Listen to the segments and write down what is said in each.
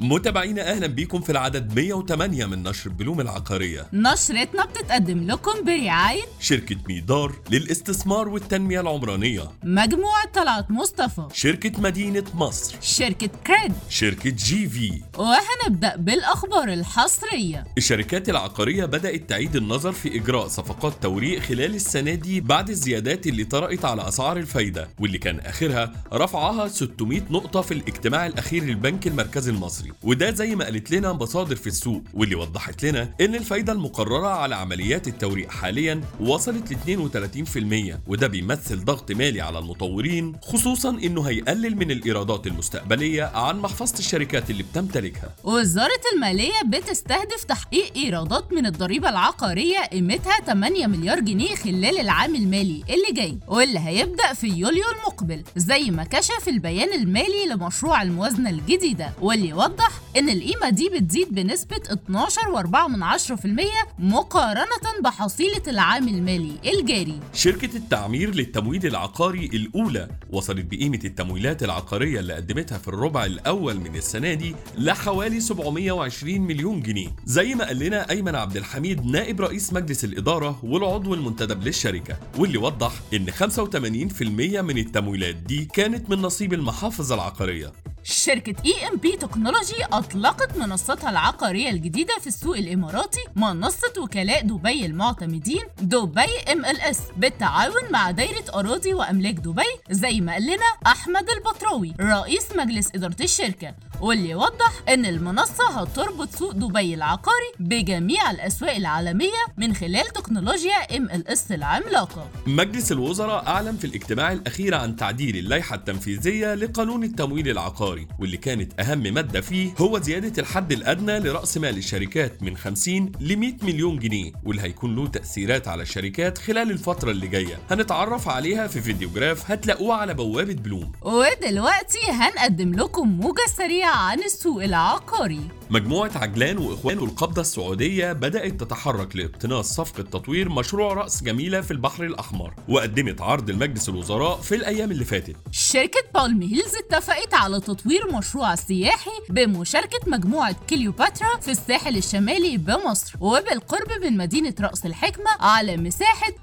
متابعينا اهلا بيكم في العدد 108 من نشر بلوم العقاريه نشرتنا بتتقدم لكم برعاية شركه ميدار للاستثمار والتنميه العمرانيه مجموعة طلعت مصطفى شركه مدينه مصر شركة كريد شركه جي في وهنبدأ بالأخبار الحصرية الشركات العقارية بدأت تعيد النظر في إجراء صفقات توريق خلال السنة دي بعد الزيادات اللي طرأت على أسعار الفايدة واللي كان آخرها رفعها 600 نقطة في الاجتماع الأخير للبنك المركزي المصري وده زي ما قالت لنا مصادر في السوق واللي وضحت لنا إن الفايدة المقررة على عمليات التوريق حاليا وصلت ل 32% وده بيمثل ضغط مالي على المطورين خصوصا إنه هيقلل من الإيرادات المستقبلية عن محفظة الشركات اللي بتمتلكها وزارة المالية بتستهدف تحقيق إيرادات من الضريبة العقارية قيمتها 8 مليار جنيه خلال العام المالي اللي جاي واللي هيبدأ في يوليو المقبل زي ما كشف البيان المالي لمشروع الموازنة الجديدة واللي يوضح إن القيمة دي بتزيد بنسبة 12.4% مقارنة بحصيلة العام المالي الجاري شركة التعمير للتمويل العقاري الأولى وصلت بقيمة التمويلات العقارية اللي قدمتها في الربع الأول من السنة دي لحوالي 720 مليون جنيه زي ما قال لنا أيمن عبد الحميد نائب رئيس مجلس الإدارة والعضو المنتدب للشركة واللي وضح إن 85% من التمويلات دي كانت من نصيب المحافظ العقارية شركة اي ام بي تكنولوجي اطلقت منصتها العقارية الجديدة في السوق الاماراتي منصة وكلاء دبي المعتمدين دبي ام ال اس بالتعاون مع دايرة اراضي واملاك دبي زي ما قال لنا احمد البطراوي رئيس مجلس ادارة الشركة واللي يوضح ان المنصة هتربط سوق دبي العقاري بجميع الاسواق العالمية من خلال تكنولوجيا ام ال اس العملاقة مجلس الوزراء أعلن في الاجتماع الأخير عن تعديل اللائحة التنفيذية لقانون التمويل العقاري واللي كانت أهم مادة فيه هو زيادة الحد الأدنى لرأس مال الشركات من 50 ل 100 مليون جنيه واللي هيكون له تأثيرات على الشركات خلال الفترة اللي جاية هنتعرف عليها في فيديوجراف هتلاقوه على بوابة بلوم ودلوقتي هنقدم لكم موجة سريعة عن السوق العقاري مجموعة عجلان وإخوان القبضة السعودية بدأت تتحرك لاقتناص صفقة تطوير مشروع رأس جميلة في البحر الأحمر وقدمت عرض لمجلس الوزراء في الأيام اللي فاتت شركة بالم هيلز اتفقت على تطوير مشروع سياحي بمشاركة مجموعة كليوباترا في الساحل الشمالي بمصر وبالقرب من مدينة رأس الحكمة على مساحة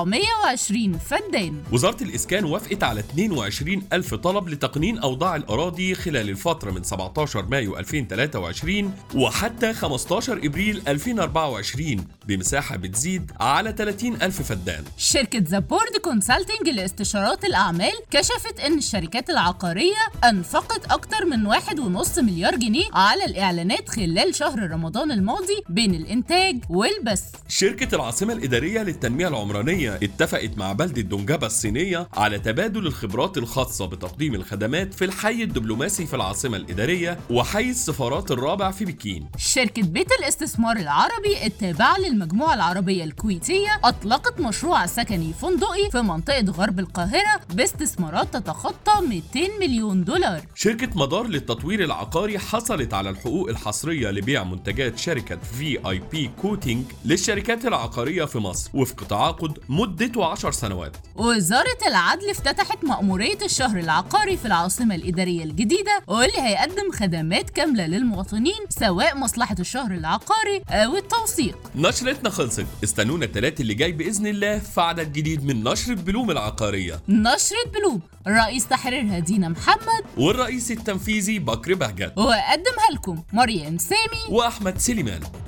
420 فدان وزارة الإسكان وافقت على 22 ألف طلب لتقنين أوضاع الأراضي خلال الفترة من 17 مايو 2023 وحتى 15 إبريل 2024 بمساحة بتزيد على 30 ألف فدان شركة زابورد كونسلتنج لاستشارات الأعمال كشفت إن الشركات العقارية أنفقت أكتر من واحد ونص مليار جنيه على الإعلانات خلال شهر رمضان الماضي بين الإنتاج والبث شركة العاصمة الإدارية للتنمية العمرانية اتفقت مع بلدة دونجابا الصينية على تبادل الخبرات الخاصة بتقديم الخدمات في الحي الدبلوماسي في العاصمة الإدارية وحي السفارات الرابع في بكين شركة بيت الاستثمار العربي التابعة للمجموعة العربية الكويتية أطلقت مشروع سكني فندقي في منطقة غرب القاهرة باستثمارات تتخطى 200 مليون دولار شركة مدار للتطوير العقاري حصلت على الحقوق الحصرية لبيع منتجات شركة في اي بي كوتينج للشركات العقارية في مصر وفق تعاقد مدته 10 سنوات وزارة العدل افتتحت مأمورية الشهر العقاري في العاصمة الإدارية الجديدة واللي هيقدم خدمات كاملة للمواطنين سواء مصلحة الشهر العقاري أو التوثيق نشرتنا خلصت استنونا التلات اللي جاي بإذن الله في عدد جديد من نشر بلوم العقارية نشرة بلوب رئيس تحريرها دينا محمد والرئيس التنفيذي بكر بهجت وقدمها لكم مريم سامي وأحمد سليمان